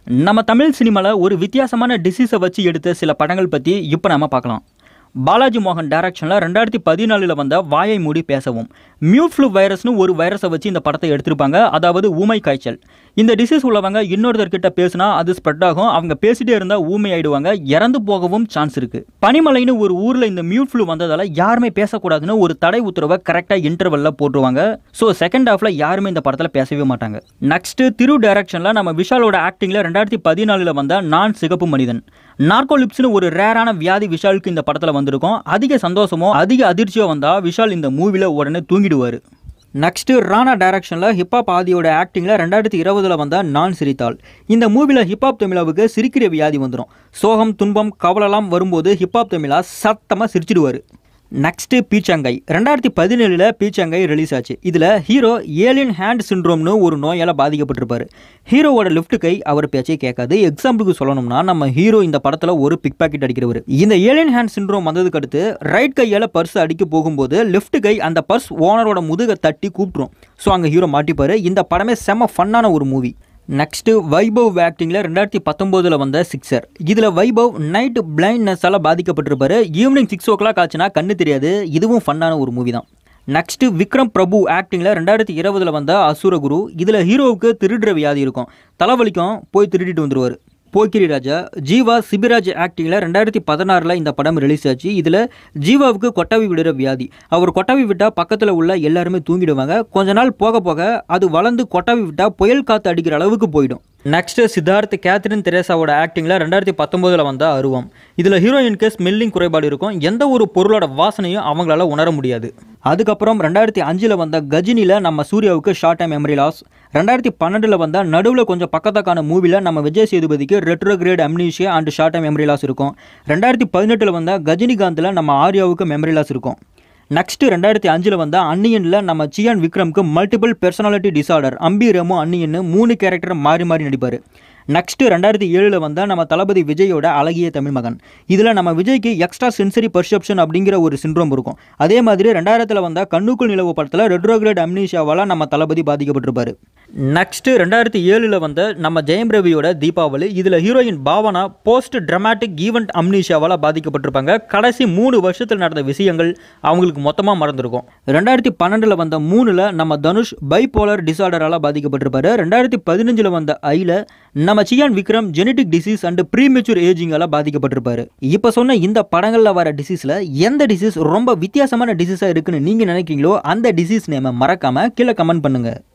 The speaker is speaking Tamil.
நம்ம தமிழ் சினிமாவில் ஒரு வித்தியாசமான டிசீஸை வச்சு எடுத்த சில படங்கள் பற்றி இப்போ நம்ம பார்க்கலாம் பாலாஜி மோகன் டைரக்ஷனில் ரெண்டாயிரத்தி பதினாலில் வந்த வாயை மூடி பேசவும் மியூஃப்ளு வைரஸ்னு ஒரு வைரஸை வச்சு இந்த படத்தை எடுத்திருப்பாங்க அதாவது ஊமை காய்ச்சல் இந்த டிசீஸ் உள்ளவங்க இன்னொருத்தர்கிட்ட பேசினா அது ஸ்ப்ரெட் ஆகும் அவங்க பேசிட்டே இருந்தால் ஊமை ஆயிடுவாங்க இறந்து போகவும் சான்ஸ் இருக்கு பனிமலைன்னு ஒரு ஊரில் இந்த மியூஃப்ளு வந்ததால யாருமே பேசக்கூடாதுன்னு ஒரு தடை உத்தரவை கரெக்டாக இன்டர்வெல்ல போட்டுருவாங்க ஸோ செகண்ட் ஹாஃப்ல யாருமே இந்த படத்தில் பேசவே மாட்டாங்க நெக்ஸ்ட் திரு டைரக்ஷனில் நம்ம விஷாலோட ஆக்டிங்கில் ரெண்டாயிரத்தி பதினாலில் வந்த நான் சிகப்பு மனிதன் நார்கோலிப்ஸ்னு ஒரு ரேரான வியாதி விஷாலுக்கு இந்த படத்தில் வந்திருக்கும் அதிக சந்தோஷமோ அதிக அதிர்ச்சியோ வந்தால் விஷால் இந்த மூவியில் உடனே தூங்கிடுவார் நெக்ஸ்ட்டு ராணா டைரக்ஷனில் ஹிப்ஹாப் ஆதியோட ஆக்டிங்கில் ரெண்டாயிரத்தி இருபதில் வந்த நான் சிரித்தாள் இந்த மூவியில் ஹிப்ஹாப் தமிழாவுக்கு சிரிக்கிற வியாதி வந்துடும் சோகம் துன்பம் கவலைலாம் வரும்போது ஹிப்ஹாப் தமிழா சத்தமாக சிரிச்சிடுவார் நெக்ஸ்ட்டு பீச்சாங்கை ரெண்டாயிரத்தி பதினேழில் பீச்சாங்கை ரிலீஸ் ஆச்சு இதில் ஹீரோ ஏலியன் ஹேண்ட் சிண்ட்ரோம்னு ஒரு நோயால் பாதிக்கப்பட்டிருப்பாரு ஹீரோவோட லெஃப்ட் கை அவர் பேச்சை கேட்காது எக்ஸாம்பிளுக்கு சொல்லணும்னா நம்ம ஹீரோ இந்த படத்தில் ஒரு பிக் பாக்கெட் அடிக்கிறவர் இந்த ஏலியன் ஹேண்ட் சிண்ட்ரோம் வந்ததுக்கு அடுத்து ரைட் கையால் பர்ஸ் அடிக்க போகும்போது லெஃப்ட் கை அந்த பர்ஸ் ஓனரோட முதுகை தட்டி கூப்பிட்ரும் ஸோ அங்கே ஹீரோ மாட்டிப்பார் இந்த படமே செம்ம ஃபன்னான ஒரு மூவி நெக்ஸ்ட்டு வைபவ் ஆக்டிங்கில் ரெண்டாயிரத்தி பத்தொம்போதில் வந்த சிக்ஸர் இதில் வைபவ் நைட் பிளைண்ட்னஸால் பாதிக்கப்பட்டிருப்பாரு ஈவினிங் சிக்ஸ் ஓ கிளாக் ஆச்சுன்னா கண்ணு தெரியாது இதுவும் ஃபன்னான ஒரு மூவி தான் நெக்ஸ்ட்டு விக்ரம் பிரபு ஆக்டிங்கில் ரெண்டாயிரத்தி இருபதில் வந்த அசுரகுரு இதில் ஹீரோவுக்கு திருடுற வியாதி இருக்கும் தலைவலிக்கும் போய் திருடிட்டு வந்துருவார் போக்கிரி ராஜா ஜீவா சிபிராஜ் ஆக்டிங்கில் ரெண்டாயிரத்தி பதினாறில் இந்த படம் ரிலீஸ் ஆச்சு இதில் ஜீவாவுக்கு கொட்டாவி விடுற வியாதி அவர் கொட்டாவி விட்டால் பக்கத்தில் உள்ள எல்லாருமே தூங்கிடுவாங்க கொஞ்ச நாள் போக போக அது வளர்ந்து கொட்டாவி விட்டால் புயல் காற்று அடிக்கிற அளவுக்கு போயிடும் நெக்ஸ்ட்டு சித்தார்த் கேத்ரின் தெரேசாவோட ஆக்டிங்கில் ரெண்டாயிரத்தி பத்தொம்போதில் வந்த அருவம் இதில் ஹீரோயினுக்கு ஸ்மெல்லிங் குறைபாடு இருக்கும் எந்த ஒரு பொருளோட வாசனையும் அவங்களால உணர முடியாது அதுக்கப்புறம் ரெண்டாயிரத்தி அஞ்சில் வந்த கஜினியில் நம்ம சூர்யாவுக்கு ஷார்ட் டைம் மெமரி லாஸ் ரெண்டாயிரத்தி பன்னெண்டில் வந்த நடுவில் கொஞ்சம் பக்கத்தக்கான மூவியில் நம்ம விஜய் சேதுபதிக்கு retrograde amnesia and short time memory loss இருக்கும் ரெண்டாயிரத்தி பதினெட்டில் வந்த கஜினிகாந்தில் நம்ம ஆர்யாவுக்கு மெமரி லாஸ் இருக்கும் நெக்ஸ்ட் ரெண்டாயிரத்தி அஞ்சில் வந்த அன்னியனில் நம்ம சியான் விக்ரம்க்கு multiple personality disorder Ambi Remo அன்னியன்னு மூணு கேரக்டர் மாறி மாறி நடிப்பார் நெக்ஸ்ட் ரெண்டாயிரத்தி ஏழில் வந்தால் நம்ம தளபதி விஜயோட அழகிய தமிழ் மகன் இதில் நம்ம விஜய்க்கு எக்ஸ்ட்ரா சென்சரி பர்செப்ஷன் அப்படிங்கிற ஒரு சிண்ட்ரோம் இருக்கும் அதே மாதிரி ரெண்டாயிரத்தில் வந்த கண்ணுக்குள் நிலவு படத்தில் ரெட்ரோகிரேட் அம்னீஷாவால் நம்ம தளபதி பாதிக்கப்பட்டிருப்பார் நெக்ஸ்ட் ரெண்டாயிரத்தி ஏழில் வந்த நம்ம ஜெயம் ரவியோட தீபாவளி இதில் heroine Bhavana post traumatic event அம்னீஷாவால் பாதிக்கப்பட்டிருப்பாங்க கடைசி மூணு வருஷத்தில் நடந்த விஷயங்கள் அவங்களுக்கு மொத்தமாக மறந்துருக்கும் ரெண்டாயிரத்தி பன்னெண்டில் வந்த மூணில் நம்ம தனுஷ் பைபோலர் டிசார்டரால் பாதிக்கப்பட்டிருப்பாரு ரெண்டாயிரத்தி பதினஞ்சில் வந்த ஐல நம்ம Chiyaan Vikram genetic disease and premature ஏஜிங்கால பாதிக்கப்பட்டிருப்பாரு இப்போ சொன்ன இந்த படங்களில் வர டிசீஸில் எந்த டிசீஸ் ரொம்ப வித்தியாசமான டிசீஸாக இருக்குன்னு நீங்கள் நினைக்கிறீங்களோ அந்த டிசீஸ் நேமை மறக்காம கீழே கமெண்ட் பண்ணுங்கள்